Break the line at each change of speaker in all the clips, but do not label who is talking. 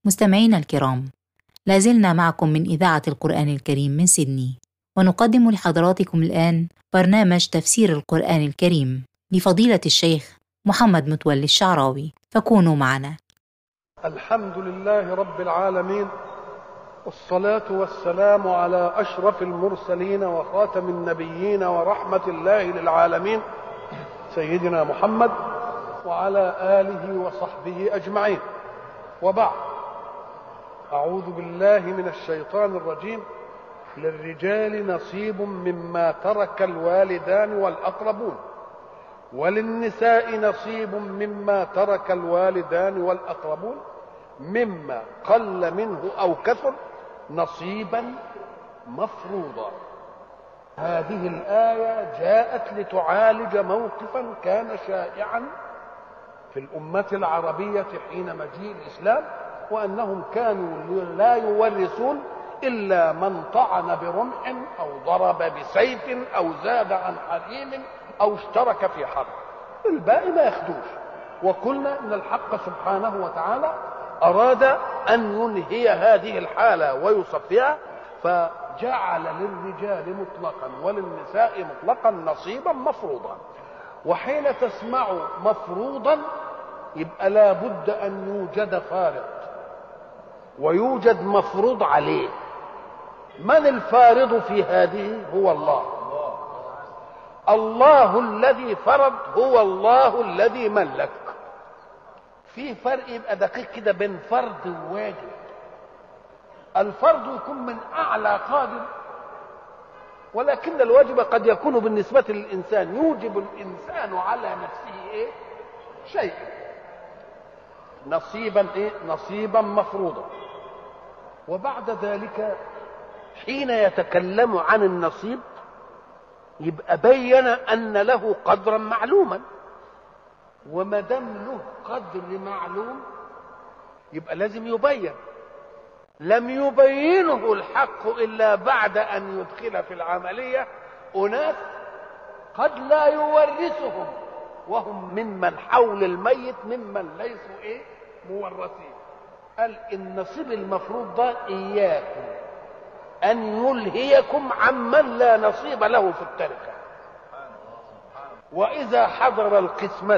مستمعينا الكرام لازلنا معكم من إذاعة القرآن الكريم من سيدني ونقدم لحضراتكم الآن برنامج تفسير القرآن الكريم لفضيلة الشيخ محمد متولي الشعراوي فكونوا معنا
الحمد لله رب العالمين والصلاة والسلام على أشرف المرسلين وخاتم النبيين ورحمة الله للعالمين سيدنا محمد وعلى آله وصحبه أجمعين وبعد أعوذ بالله من الشيطان الرجيم للرجال نصيب مما ترك الوالدان والأقربون وللنساء نصيب مما ترك الوالدان والأقربون مما قل منه أو كثر نصيبا مفروضا هذه الآية جاءت لتعالج موقفا كان شائعا في الأمة العربية حين مجيء الإسلام وأنهم كانوا لا يورثون إلا من طعن برمح أو ضرب بسيف أو زاد عن حريم أو اشترك في حرب الباقي ما ياخدوش وقلنا إن الحق سبحانه وتعالى أراد أن ينهي هذه الحالة ويصفيها فجعل للرجال مطلقا وللنساء مطلقا نصيبا مفروضا وحين تسمع مفروضا يبقى لا بد أن يوجد فارض ويوجد مفروض عليه من الفارض في هذه هو الله الله الذي فرض هو الله الذي ملك في فرق يبقى دقيق كده بين فرض وواجب الفرض يكون من اعلى قادر ولكن الواجب قد يكون بالنسبة للإنسان يوجب الإنسان على نفسه إيه؟ شيئا نصيبا إيه؟ نصيبا مفروضا وبعد ذلك حين يتكلم عن النصيب يبقى بين ان له قدرا معلوما وما دام له قدر معلوم يبقى لازم يبين لم يبينه الحق الا بعد ان يدخل في العمليه اناس قد لا يورثهم وهم ممن حول الميت ممن ليسوا ايه مورثين قال النصيب المفروض ده اياكم ان يلهيكم عمن لا نصيب له في التركه واذا حضر القسمه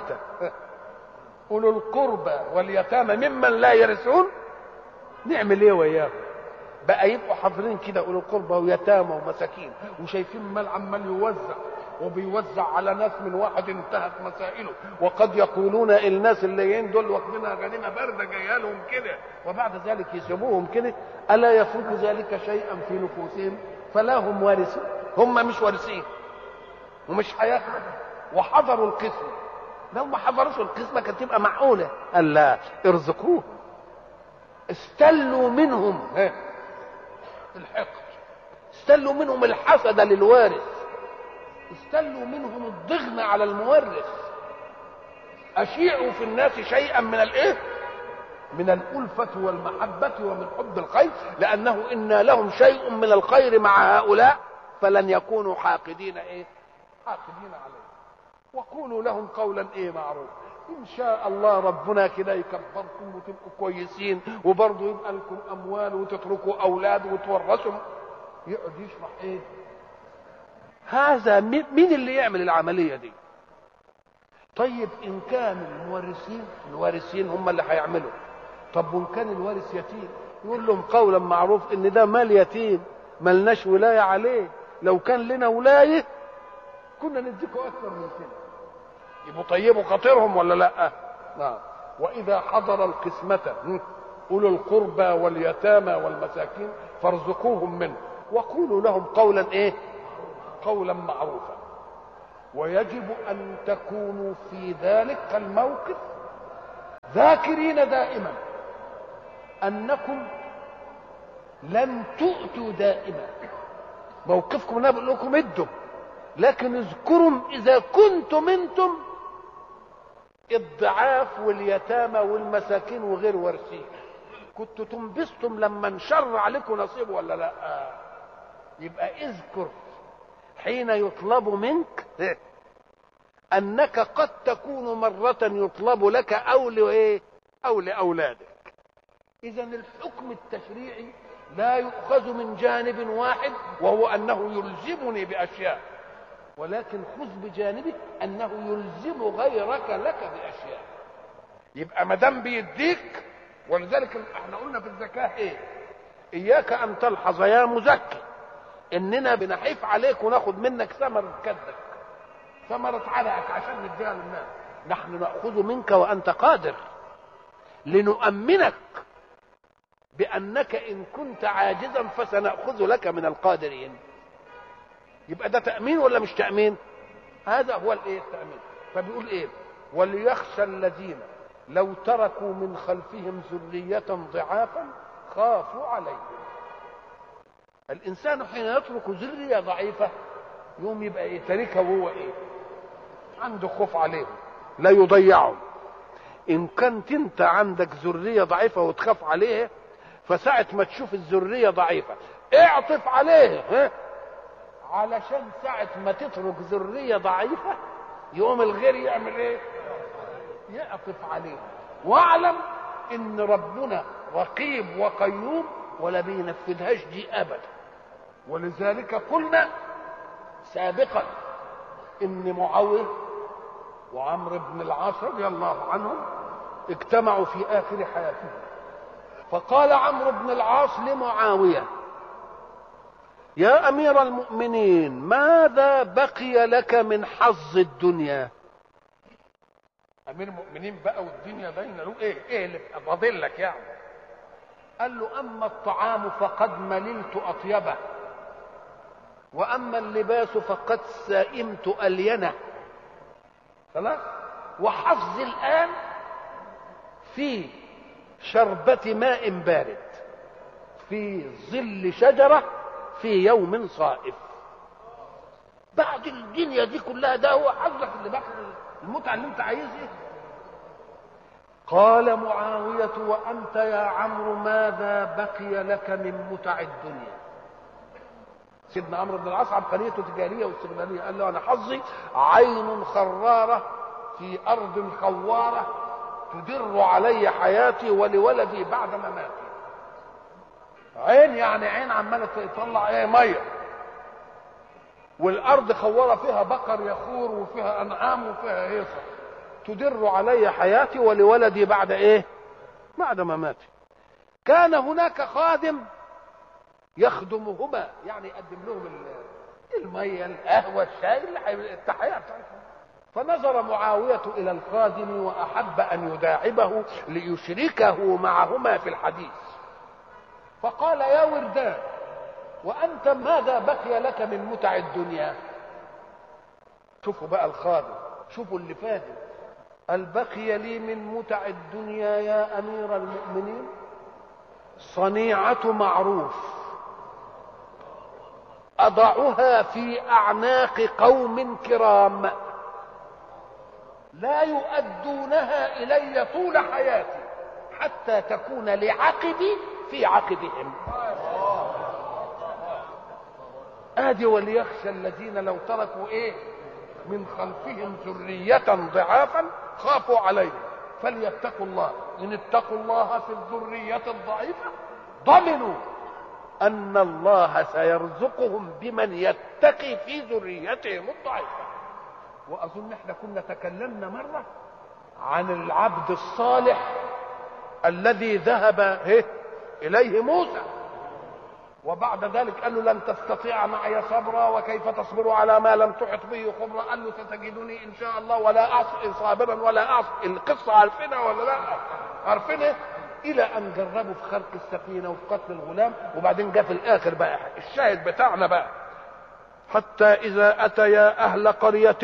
اولو القربى واليتامى ممن لا يرثون نعمل ايه وياهم بقى يبقوا حاضرين كده اولو القربى ويتامى ومساكين وشايفين المال عمال يوزع وبيوزع على ناس من واحد انتهت مسائله وقد يقولون الناس اللي جايين دول واخدينها غنيمه بارده جايه لهم كده وبعد ذلك يسيبوهم كده الا يفوت ذلك شيئا في نفوسهم فلا هم وارثون هم مش وارثين ومش هياخدوا وحضروا القسمه لو ما حضروش القسمه كانت تبقى معقوله قال لا ارزقوه استلوا منهم الحقد استلوا منهم الحسد للوارث استلوا منهم الضغن على المورث أشيعوا في الناس شيئا من الإيه؟ من الألفة والمحبة ومن حب الخير لأنه إن لهم شيء من الخير مع هؤلاء فلن يكونوا حاقدين إيه؟ حاقدين عليه وقولوا لهم قولا إيه معروف إن شاء الله ربنا كده يكبركم وتبقوا كويسين وبرضه يبقى لكم أموال وتتركوا أولاد وتورثوا يقعد يشرح إيه؟ هذا مين اللي يعمل العملية دي طيب إن كان المورثين الوارثين هم اللي هيعملوا طب وإن كان الوارث يتيم يقول لهم قولا معروف إن ده مال يتيم ملناش ولاية عليه لو كان لنا ولاية كنا نديكوا أكثر من كده يبقوا طيبوا خاطرهم ولا لا نعم وإذا حضر القسمة أولو القربى واليتامى والمساكين فارزقوهم منه وقولوا لهم قولا إيه قولا معروفا ويجب ان تكونوا في ذلك الموقف ذاكرين دائما انكم لم تؤتوا دائما موقفكم انا بقول لكم ادوا لكن اذكروا اذا كنتم انتم الضعاف واليتامى والمساكين وغير وارثين كنتوا تنبسطم لما انشر عليكم نصيب ولا لا يبقى اذكر حين يطلب منك انك قد تكون مرة يطلب لك او لايه او لاولادك اذا الحكم التشريعي لا يؤخذ من جانب واحد وهو انه يلزمني باشياء ولكن خذ بجانبه انه يلزم غيرك لك باشياء يبقى ما دام بيديك ولذلك احنا قلنا في الزكاه ايه اياك ان تلحظ يا مزكي اننا بنحيف عليك وناخد منك ثمره كدك ثمره عرقك عشان نديها للناس نحن ناخذ منك وانت قادر لنؤمنك بانك ان كنت عاجزا فسناخذ لك من القادرين يبقى ده تامين ولا مش تامين هذا هو الايه التامين فبيقول ايه وليخشى الذين لو تركوا من خلفهم ذريه ضعافا خافوا عليهم الانسان حين يترك ذريه ضعيفه يوم يبقى ايه تاركها وهو ايه عنده خوف عليهم لا يضيعهم ان كنت انت عندك ذريه ضعيفه وتخاف عليها فساعة ما تشوف الذرية ضعيفة اعطف عليه ها علشان ساعة ما تترك ذرية ضعيفة يقوم الغير يعمل ايه يعطف عليه واعلم ان ربنا رقيب وقيوم ولا بينفذهاش دي ابدا ولذلك قلنا سابقا ان معاويه وعمرو بن العاص رضي الله عنهم اجتمعوا في اخر حياتهم فقال عمرو بن العاص لمعاويه يا امير المؤمنين ماذا بقي لك من حظ الدنيا امير المؤمنين بقى والدنيا باينه له ايه ايه اللي فاضل لك يعني قال له اما الطعام فقد مللت اطيبه واما اللباس فقد سئمت الينه خلاص وحظي الان في شربة ماء بارد في ظل شجرة في يوم صائف بعد الدنيا دي كلها ده هو حظك اللي باقي المتعة اللي انت عايزها قال معاوية وأنت يا عمرو ماذا بقي لك من متع الدنيا سيدنا عمرو بن العاص عبقريته تجارية واستغلالية قال له أنا حظي عين خرارة في أرض خوارة تدر علي حياتي ولولدي بعد مماتي عين يعني عين عماله تطلع ايه ميه والارض خوره فيها بقر يخور وفيها انعام وفيها هيصه تدر علي حياتي ولولدي بعد ايه بعد مماتي كان هناك خادم يخدمهما يعني يقدم لهم الميه القهوه الشاي اللي التحيه بتاعتهم فنظر معاوية إلى الخادم وأحب أن يداعبه ليشركه معهما في الحديث فقال يا وردان وأنت ماذا بقي لك من متع الدنيا شوفوا بقى الخادم شوفوا اللي فاهم قال بقي لي من متع الدنيا يا أمير المؤمنين صنيعة معروف أضعها في أعناق قوم كرام لا يؤدونها الي طول حياتي حتى تكون لعقبي في عقبهم ادي وليخشى الذين لو تركوا ايه من خلفهم ذرية ضعافا خافوا عليهم فليتقوا الله ان اتقوا الله في الذرية الضعيفة ضمنوا ان الله سيرزقهم بمن يتقي في ذريتهم الضعيفه واظن احنا كنا تكلمنا مره عن العبد الصالح الذي ذهب اليه موسى وبعد ذلك قال له لن تستطيع معي صبرا وكيف تصبر على ما لم تحط به خبرا قال له ستجدني ان شاء الله ولا اعصي صابرا ولا اعصي القصه عارفينها ولا لا عارفينها الى ان جربوا في خلق السفينه وفي قتل الغلام وبعدين جاء في الاخر بقى الشاهد بتاعنا بقى حتى إذا أتيا أهل قرية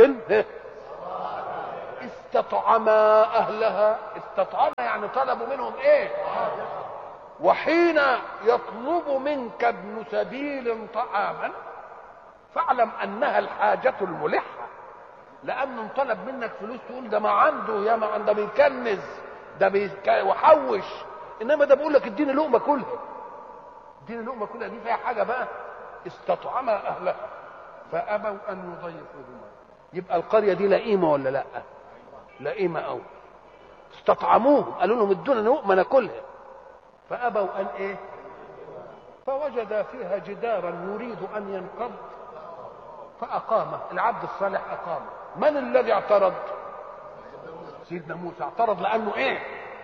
استطعما أهلها استطعما يعني طلبوا منهم إيه وحين يطلب منك ابن سبيل طعاما فاعلم أنها الحاجة الملحة لأنه طلب منك فلوس تقول ده ما عنده يا ما عنده بيكنز ده بيحوش إنما ده بيقول لك اديني لقمة كلها اديني لقمة كلها دي فيها حاجة بقى استطعما أهلها فابوا ان يضيفوهما يبقى القريه دي لئيمه ولا لا لئيمه قوي استطعموهم قالوا لهم ادونا لقمه ناكلها فابوا ان ايه فوجد فيها جدارا يريد ان ينقض فاقامه العبد الصالح اقامه من الذي اعترض سيدنا موسى اعترض لانه ايه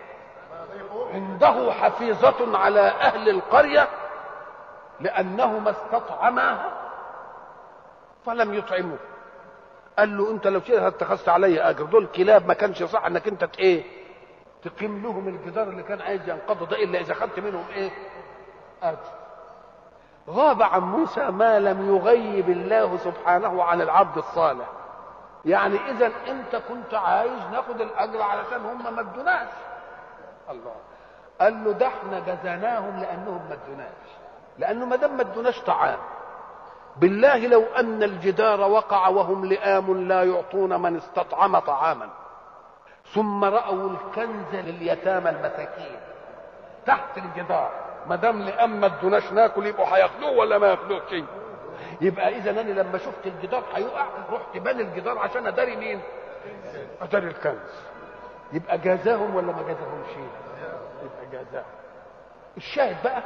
عنده حفيظة على أهل القرية لأنهما استطعماها فلم يطعموه قال له أنت لو كده اتخذت علي أجر دول كلاب ما كانش صح أنك أنت إيه تقيم لهم الجدار اللي كان عايز ينقضه ده إلا إذا خدت منهم إيه أجر غاب عن موسى ما لم يغيب الله سبحانه عن العبد الصالح يعني إذا أنت كنت عايز ناخد الأجر علشان هم ما ادوناش الله قال له ده احنا جزيناهم لانهم ما ادوناش لانه ما دام ما ادوناش طعام بالله لو ان الجدار وقع وهم لئام لا يعطون من استطعم طعاما ثم راوا الكنز لليتامى المساكين تحت الجدار ما دام لئام ما ادوناش ناكل يبقوا هياخدوه ولا ما ياخدوه شيء يبقى اذا انا لما شفت الجدار هيقع رحت بني الجدار عشان اداري مين؟ اداري الكنز يبقى جازاهم ولا ما جازاهمش يبقى جازاهم الشاهد بقى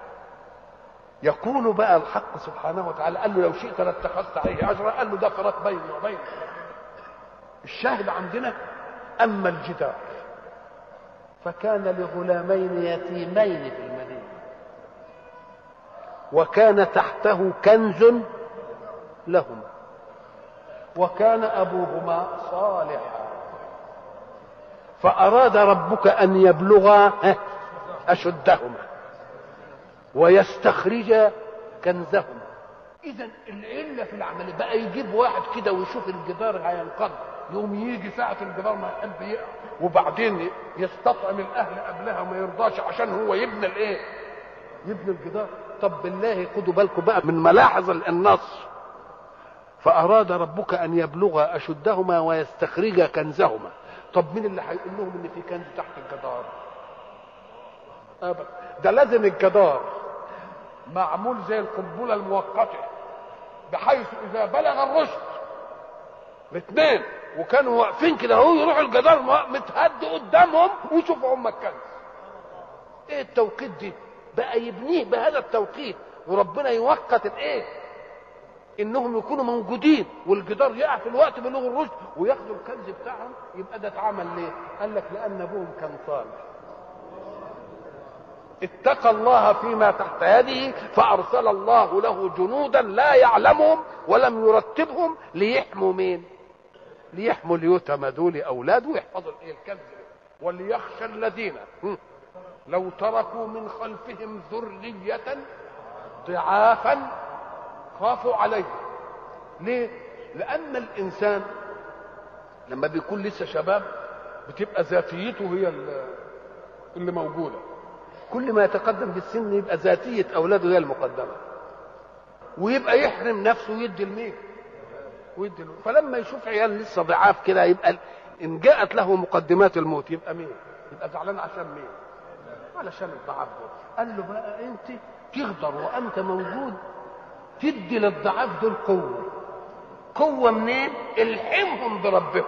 يقول بقى الحق سبحانه وتعالى قال له لو شئت لاتخذت عليه اجرا قال له ده فراق بيني وبينك الشاهد عندنا اما الجدار فكان لغلامين يتيمين في المدينه وكان تحته كنز لهما وكان ابوهما صالحا فأراد ربك أن يبلغا أشدهما ويستخرجا كنزهما إذا العلة في العمل بقى يجيب واحد كده ويشوف الجدار هينقض يقوم يجي ساعة الجدار ما يحب يقع وبعدين يستطعم الأهل قبلها وما يرضاش عشان هو يبني الإيه؟ يبني الجدار طب بالله خدوا بالكم بقى من ملاحظ النص فأراد ربك أن يبلغا أشدهما ويستخرجا كنزهما طب مين اللي هيقول لهم ان في كنز تحت الجدار ابدا ده لازم الجدار معمول زي القنبله المؤقته بحيث اذا بلغ الرشد الاثنين وكانوا واقفين كده اهو يروحوا الجدار متهد قدامهم ويشوفوا هم الكنز ايه التوقيت دي بقى يبنيه بهذا التوقيت وربنا يوقت الايه انهم يكونوا موجودين والجدار يقع في الوقت بلوغ الرشد وياخدوا الكنز بتاعهم يبقى ده اتعمل ليه؟ قال لك لان ابوهم كان صالح. اتقى الله فيما تحت يده فارسل الله له جنودا لا يعلمهم ولم يرتبهم ليحموا مين؟ ليحموا اليتامى دول اولاده ويحفظوا الايه الكنز وليخشى الذين لو تركوا من خلفهم ذرية ضعافا خافوا عليه ليه لان الانسان لما بيكون لسه شباب بتبقى ذاتيته هي اللي موجوده كل ما يتقدم في السن يبقى ذاتيه اولاده هي المقدمه ويبقى يحرم نفسه ويدي لمين ويدي له فلما يشوف عيال لسه ضعاف كده يبقى ان جاءت له مقدمات الموت يبقى مين يبقى زعلان عشان مين علشان الضعاف دول قال له بقى انت تقدر وانت موجود تدي للضعاف دول قوة قوة منين؟ الحمهم بربهم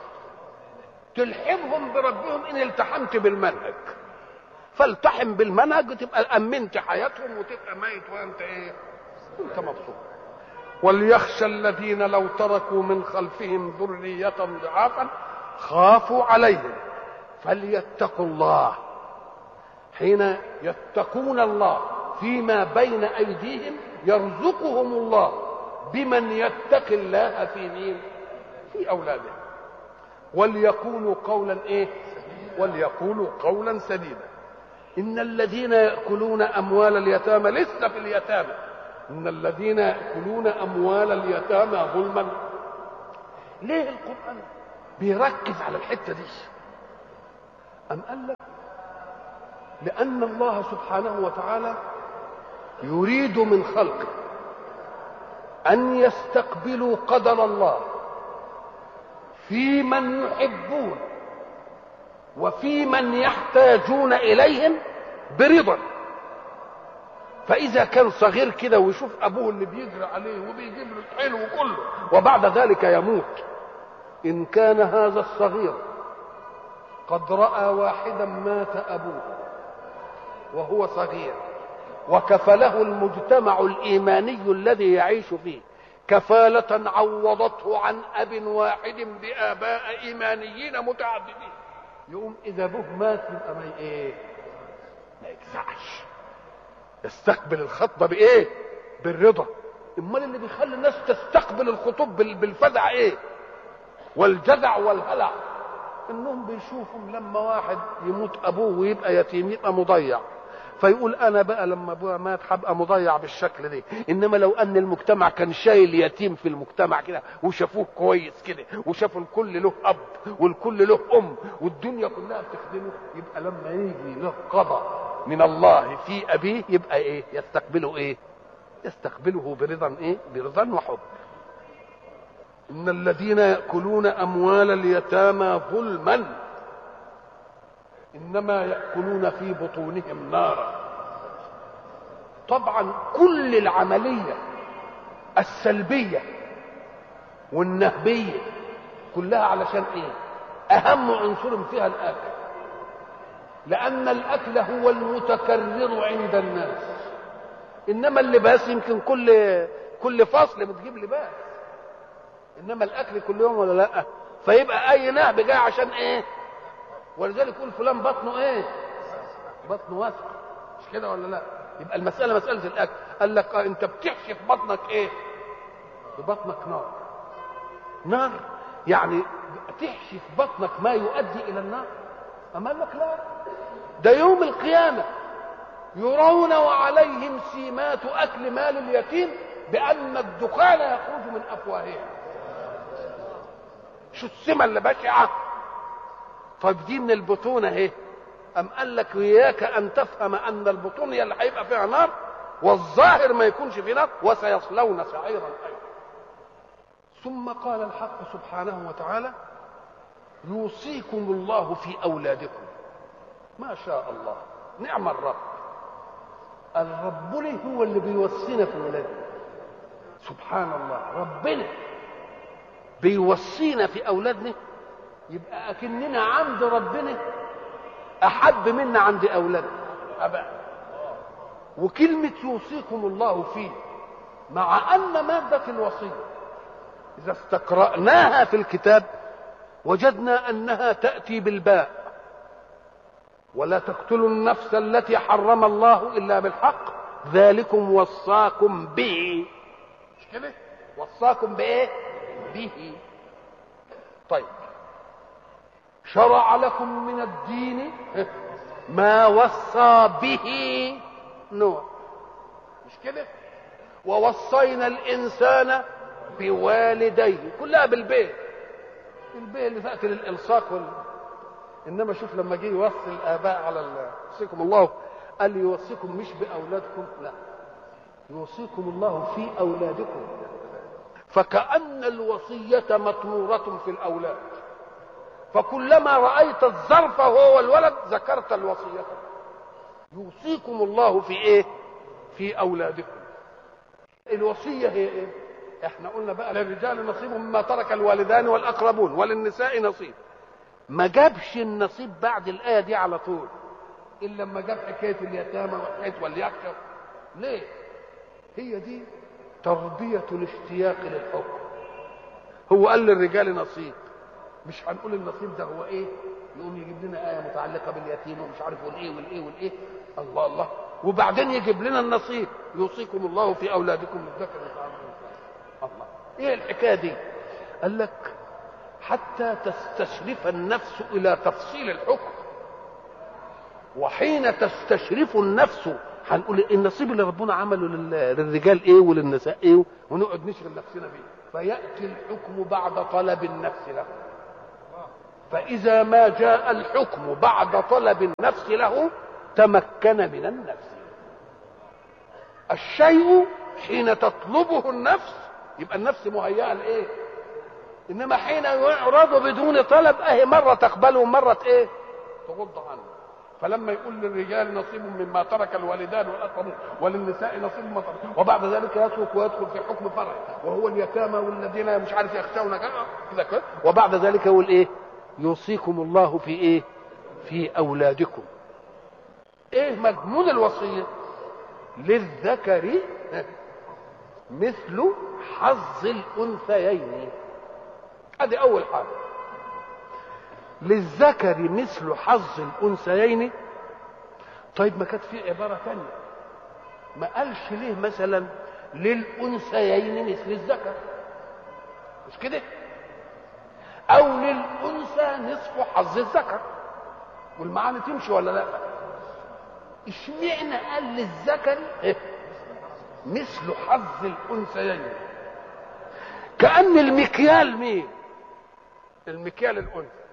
تلحمهم بربهم إن التحمت بالمنهج فالتحم بالمنهج وتبقى أمنت حياتهم وتبقى ميت وأنت إيه؟ وأنت مبسوط وليخشى الذين لو تركوا من خلفهم ذرية ضعافا خافوا عليهم فليتقوا الله حين يتقون الله فيما بين أيديهم يرزقهم الله بمن يتقي الله في مين في أولادهم وليقولوا قولا إيه وليقولوا قولا سديدا إن الذين يأكلون أموال اليتامى لسه في اليتامى إن الذين يأكلون أموال اليتامى ظلما ليه القرآن بيركز على الحتة دي أم قال لك لأن الله سبحانه وتعالى يريد من خلقه أن يستقبلوا قدر الله في من يحبون وفي من يحتاجون إليهم برضا فإذا كان صغير كده ويشوف أبوه اللي بيجري عليه وبيجيب له الحلو كله وبعد ذلك يموت إن كان هذا الصغير قد رأى واحدا مات أبوه وهو صغير وكفله المجتمع الايماني الذي يعيش فيه كفالة عوضته عن أب واحد بآباء إيمانيين متعددين يقوم إذا أبوه مات يبقى ما إيه؟ ما يجزعش يستقبل الخطبة بإيه؟ بالرضا امال اللي بيخلي الناس تستقبل الخطوب بالفزع ايه والجزع والهلع انهم بيشوفوا لما واحد يموت ابوه ويبقى يتيم يبقى مضيع فيقول انا بقى لما ابويا مات هبقى مضيع بالشكل ده انما لو ان المجتمع كان شايل يتيم في المجتمع كده وشافوه كويس كده وشافوا الكل له اب والكل له ام والدنيا كلها بتخدمه يبقى لما يجي له قضاء من الله في ابيه يبقى ايه يستقبله ايه يستقبله برضا ايه برضا وحب ان الذين ياكلون اموال اليتامى ظلما انما ياكلون في بطونهم نارا طبعا كل العمليه السلبيه والنهبيه كلها علشان ايه اهم عنصر فيها الاكل لان الاكل هو المتكرر عند الناس انما اللباس يمكن كل كل فصل بتجيب لباس انما الاكل كل يوم ولا لا فيبقى اي نهب جاي عشان ايه ولذلك يقول فلان بطنه ايه بطنه واسع مش كده ولا لا يبقى المساله مساله الاكل قال لك آه انت بتحشي في بطنك ايه في بطنك نار نار يعني تحشي في بطنك ما يؤدي الى النار اما قال لك لا ده يوم القيامه يرون وعليهم سيمات اكل مال اليتيم بان الدخان يخرج من افواههم شو السمه اللي بشعه طيب دي من البطون اهي ام قال لك اياك ان تفهم ان البطون هي اللي هيبقى فيها نار والظاهر ما يكونش في نار وسيصلون سعيرا ايضا ثم قال الحق سبحانه وتعالى يوصيكم الله في اولادكم ما شاء الله نعم الرب الرب لي هو اللي بيوصينا في ولادنا سبحان الله ربنا بيوصينا في اولادنا يبقى اكننا عند ربنا احب منا عند اولادنا ابا وكلمه يوصيكم الله فيه مع ان ماده الوصيه اذا استقراناها في الكتاب وجدنا انها تاتي بالباء ولا تقتلوا النفس التي حرم الله الا بالحق ذلكم وصاكم به مش كده وصاكم بايه به طيب شرع لكم من الدين ما وصى به نوح مش كده ووصينا الانسان بوالديه كلها بالبيت البيت اللي تاتي للالصاق وال... انما شوف لما جه يوصي الاباء على يوصيكم الله قال يوصيكم مش باولادكم لا يوصيكم الله في اولادكم فكأن الوصية مطمورة في الأولاد فكلما رأيت الظرف هو الولد ذكرت الوصية يوصيكم الله في ايه في أولادكم الوصية هي ايه احنا قلنا بقى للرجال نصيب مما ترك الوالدان والأقربون وللنساء نصيب ما جابش النصيب بعد الآية دي على طول إلا لما جاب حكاية اليتامى وحكاية واليخشى ليه هي دي تربية الاشتياق للحكم هو قال للرجال نصيب مش هنقول النصيب ده هو ايه يقوم يجيب لنا آية متعلقة باليتيم ومش عارف والايه والايه والايه الله الله وبعدين يجيب لنا النصيب يوصيكم الله في أولادكم للذكر الله ايه الحكاية دي قال لك حتى تستشرف النفس إلى تفصيل الحكم وحين تستشرف النفس هنقول النصيب اللي ربنا عمله للرجال ايه وللنساء ايه ونقعد نشغل نفسنا بيه فياتي الحكم بعد طلب النفس له فاذا ما جاء الحكم بعد طلب النفس له تمكن من النفس الشيء حين تطلبه النفس يبقى النفس مهيئه لايه انما حين يعرض بدون طلب اهي مره تقبله ومره ايه تغض عنه فلما يقول للرجال نصيب مما ترك الوالدان والاقربون وللنساء نصيب مما ترك وبعد ذلك يترك ويدخل في حكم فرع وهو اليتامى والذين مش عارف يخشون كذا كذا وبعد ذلك يقول ايه يوصيكم الله في ايه في اولادكم ايه مضمون الوصيه للذكر مثل حظ الانثيين ادي اول حاجه للذكر مثل حظ الانثيين طيب ما كانت في عباره ثانيه ما قالش ليه مثلا للانثيين مثل الذكر مش كده او للانثى نصف حظ الذكر والمعاني تمشي ولا لا اشمعنى قال للذكر مثل حظ الانثيين كان المكيال مين المكيال الانثى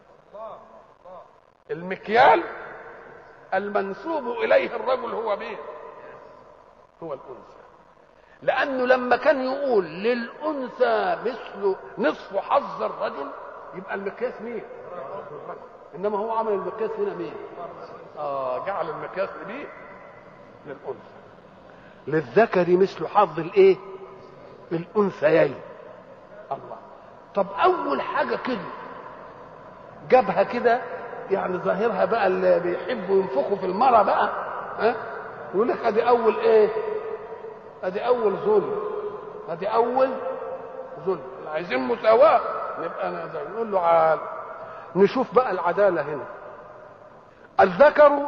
المكيال المنسوب اليه الرجل هو مين هو الانثى لانه لما كان يقول للانثى مثل نصف حظ الرجل يبقى المقياس مين الرجل انما هو عمل المقياس هنا مين اه جعل المقياس لمين للانثى للذكر مثل حظ الايه الانثيين الله طب اول حاجه كده جابها كده يعني ظاهرها بقى اللي بيحبوا ينفخوا في المرة بقى ها يقول لك ادي اول ايه ادي اول ظلم ادي اول ظلم عايزين مساواة نبقى نقول له عال نشوف بقى العدالة هنا الذكر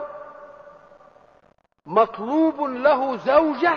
مطلوب له زوجة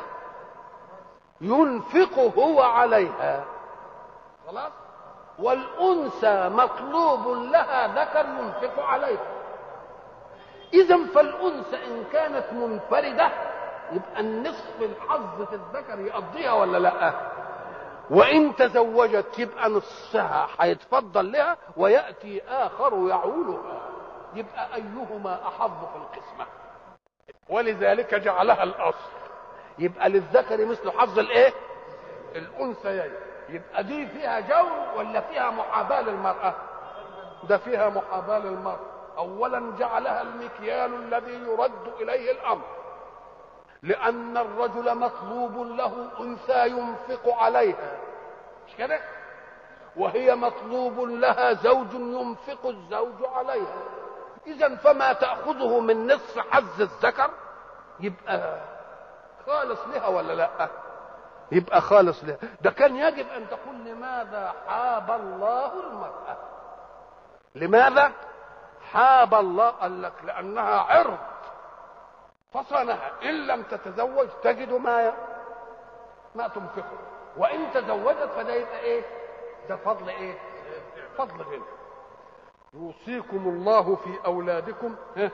ينفق هو عليها خلاص والأنثى مطلوب لها ذكر ينفق عليها إذا فالأنثى إن كانت منفردة يبقى النصف الحظ في الذكر يقضيها ولا لا وإن تزوجت يبقى نصها هيتفضل لها ويأتي آخر يعولها يبقى أيهما أحظ في القسمة ولذلك جعلها الأصل يبقى للذكر مثل حظ الإيه الأنثيين يبقى دي فيها جور ولا فيها محاباة للمرأة ده فيها محاباة للمرأة أولا جعلها المكيال الذي يرد إليه الأمر لأن الرجل مطلوب له أنثى ينفق عليها مش كده وهي مطلوب لها زوج ينفق الزوج عليها إذا فما تأخذه من نصف حظ الذكر يبقى خالص لها ولا لأ يبقى خالص لها ده كان يجب ان تقول لماذا حاب الله المرأة لماذا حاب الله قال لك لأنها عرض فصنها إن لم تتزوج تجد ما ما تنفقه وإن تزوجت فده يبقى إيه ده فضل إيه فضل غنى يوصيكم الله في أولادكم ها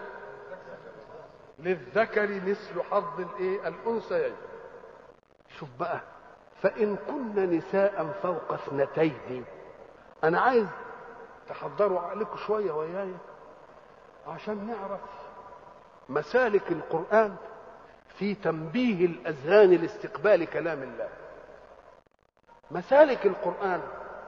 للذكر مثل حظ الايه الانثيين شوف بقى فإن كن نساء فوق اثنتين أنا عايز تحضروا عقلكم شوية وياي عشان نعرف مسالك القرآن في تنبيه الأذهان لاستقبال كلام الله مسالك القرآن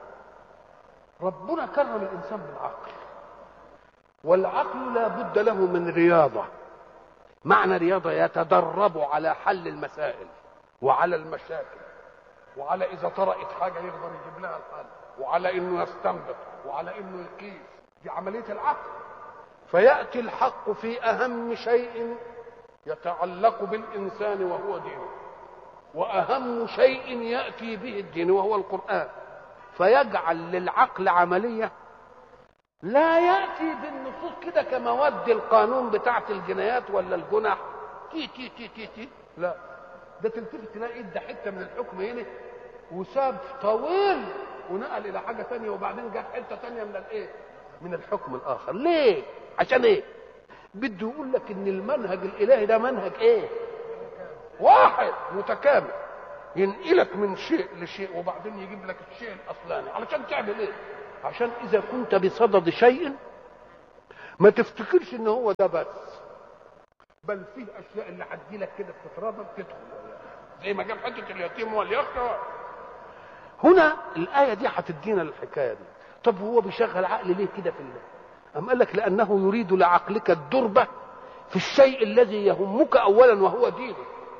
ربنا كرم الإنسان بالعقل والعقل لا بد له من رياضة معنى رياضة يتدرب على حل المسائل وعلى المشاكل وعلى اذا طرأت حاجه يقدر يجيب لها الحل وعلى انه يستنبط وعلى انه يقيس دي عمليه العقل فياتي الحق في اهم شيء يتعلق بالانسان وهو دينه واهم شيء ياتي به الدين وهو القران فيجعل للعقل عمليه لا ياتي بالنصوص كده كمواد القانون بتاعت الجنايات ولا الجنح تي تي تي تي, تي. لا ده تلتفت تلاقي ادى حته من الحكم هنا وساب طويل ونقل الى حاجه ثانيه وبعدين جاب حته ثانيه من الايه؟ من الحكم الاخر، ليه؟ عشان ايه؟ بده يقول لك ان المنهج الالهي ده منهج ايه؟ واحد متكامل ينقلك من شيء لشيء وبعدين يجيب لك الشيء الاصلاني علشان تعمل ايه؟ عشان اذا كنت بصدد شيء ما تفتكرش ان هو ده بس بل فيه اشياء اللي هتجي لك كده بتترابط تدخل زي ما جاب حته اليتيم واليخت هنا الايه دي هتدينا الحكايه دي طب هو بيشغل عقل ليه كده في الله أم قال لك لأنه يريد لعقلك الدربة في الشيء الذي يهمك أولا وهو دينك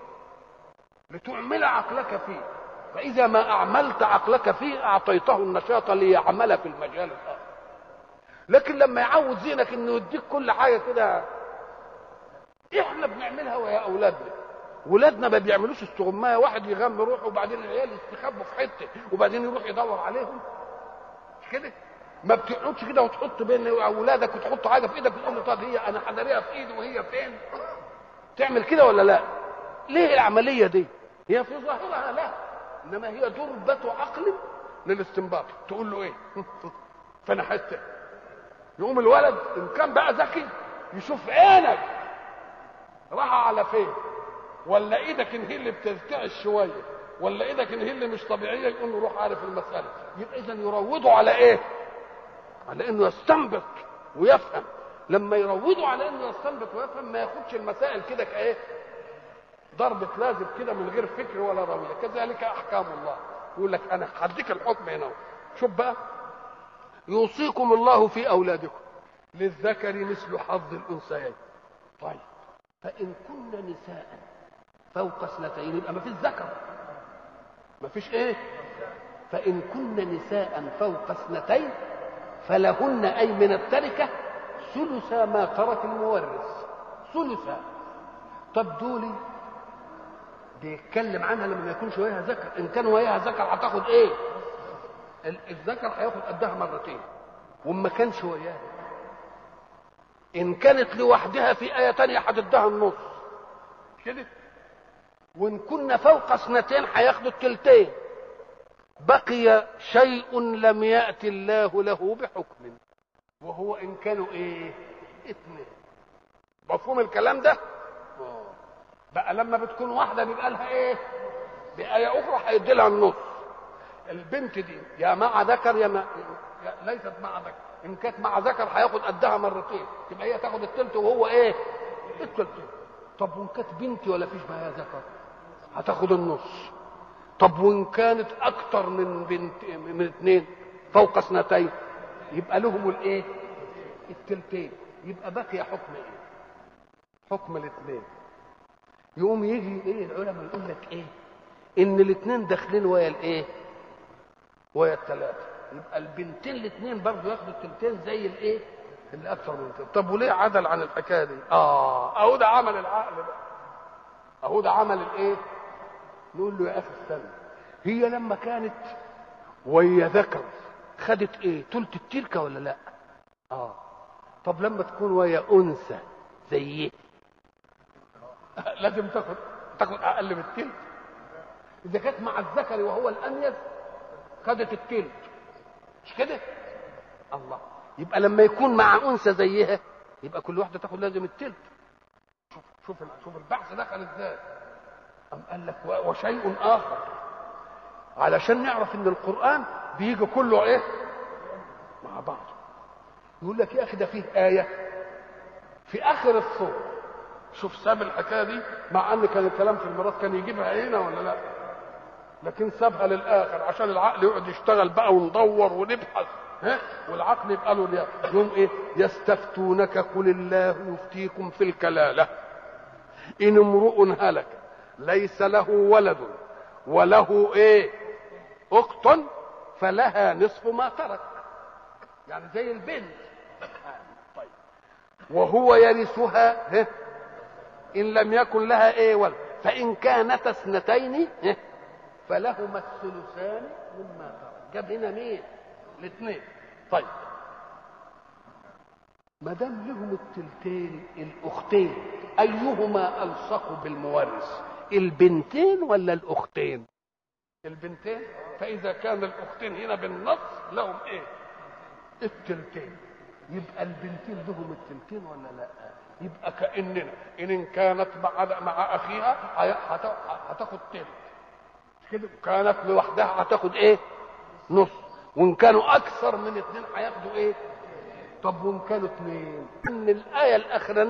لتعمل عقلك فيه فإذا ما أعملت عقلك فيه أعطيته النشاط ليعمل في المجال الآخر لكن لما يعود ذهنك انه يديك كل حاجه كده احنا بنعملها ويا اولادنا ولادنا ما بيعملوش استغمايه واحد يغم روحه وبعدين العيال يستخبوا في حته وبعدين يروح يدور عليهم مش كده ما بتقعدش كده وتحط بين اولادك وتحط حاجه في ايدك وتقول له طب هي انا حضريها في ايدي وهي فين تعمل كده ولا لا ليه العمليه دي هي في ظاهرها لا انما هي ضربة عقل للاستنباط تقول له ايه فانا حته يقوم الولد ان كان بقى ذكي يشوف عينك راح على فين ولا ايدك ان هي اللي بترتعش شويه ولا ايدك ان هي اللي مش طبيعيه يقول له روح عارف المساله يبقى اذا يروضوا على ايه على انه يستنبط ويفهم لما يروضوا على انه يستنبط ويفهم ما ياخدش المسائل كده كايه ضربة لازم كده من غير فكر ولا روية كذلك أحكام الله يقول لك أنا هديك الحكم هنا شوف بقى يوصيكم الله في أولادكم للذكر مثل حظ الأنثيين طيب فإن كن نساء فوق اثنتين يبقى ما فيش ذكر ما فيش إيه فإن كن نساء فوق اثنتين فلهن أي من التركة ثلث ما ترك المورث ثلثا طب دولي بيتكلم عنها لما ما يكونش وياها ذكر ان كان وياها ذكر هتاخد ايه الذكر هياخد قدها مرتين وما كانش وياها ان كانت لوحدها في ايه تانية هتديها النص كده وان كنا فوق اثنتين هياخدوا التلتين بقي شيء لم يأتي الله له بحكم وهو ان كانوا ايه اثنين مفهوم الكلام ده بقى لما بتكون واحده بيبقى لها ايه بآية أخرى هيدي لها النص البنت دي يا مع ذكر يا, ما يا ليست مع ذكر إن كانت مع ذكر هياخد قدها مرتين تبقى هي تاخد التلت وهو إيه؟ التلتين طب وإن كانت بنتي ولا فيش معايا ذكر هتاخد النص طب وإن كانت أكتر من بنت من اثنين فوق اثنتين يبقى لهم الإيه؟ التلتين يبقى بقي حكم إيه؟ حكم الاثنين يقوم يجي ايه العلماء يقول لك ايه ان الاثنين داخلين ويا الايه ويا الثلاثه يبقى البنتين الاثنين برضه ياخدوا التلتين زي الايه اللي اكثر من كده طب وليه عدل عن الحكايه دي اه اهو ده عمل العقل بقى اهو ده عمل الايه نقول له يا اخي استنى هي لما كانت ويا ذكر خدت ايه تلت التركه ولا لا اه طب لما تكون ويا انثى زيه لازم تاخد تاخد اقل من التلت اذا كانت مع الذكر وهو الانيث خدت التلت مش كده الله يبقى لما يكون مع انثى زيها يبقى كل واحده تاخد لازم التلت شوف شوف شوف البحث دخل ازاي أم قال لك وشيء اخر علشان نعرف ان القران بيجي كله ايه مع بعض يقول لك يا اخي ده فيه ايه في اخر الصوره شوف ساب الحكايه دي مع ان كان الكلام في الميراث كان يجيبها هنا ولا لا لكن سابها للاخر عشان العقل يقعد يشتغل بقى وندور ونبحث ها والعقل يبقى له يوم ايه يستفتونك قل الله يفتيكم في الكلاله ان امرؤ هلك ليس له ولد وله ايه اخت فلها نصف ما ترك يعني زي البنت طيب وهو يرثها ان لم يكن لها ايه ولد فان كانت اثنتين فلهما الثلثان مما ترك جاب هنا مين الاثنين طيب ما دام لهم التلتين الاختين ايهما الصق بالمورث البنتين ولا الاختين البنتين فاذا كان الاختين هنا بالنص لهم ايه التلتين يبقى البنتين لهم التلتين ولا لا يبقى كاننا ان كانت مع مع اخيها هتاخد تلت كده كانت لوحدها هتاخد ايه نص وان كانوا اكثر من اثنين هياخدوا ايه طب وان كانوا اثنين ان الايه الاخرانيه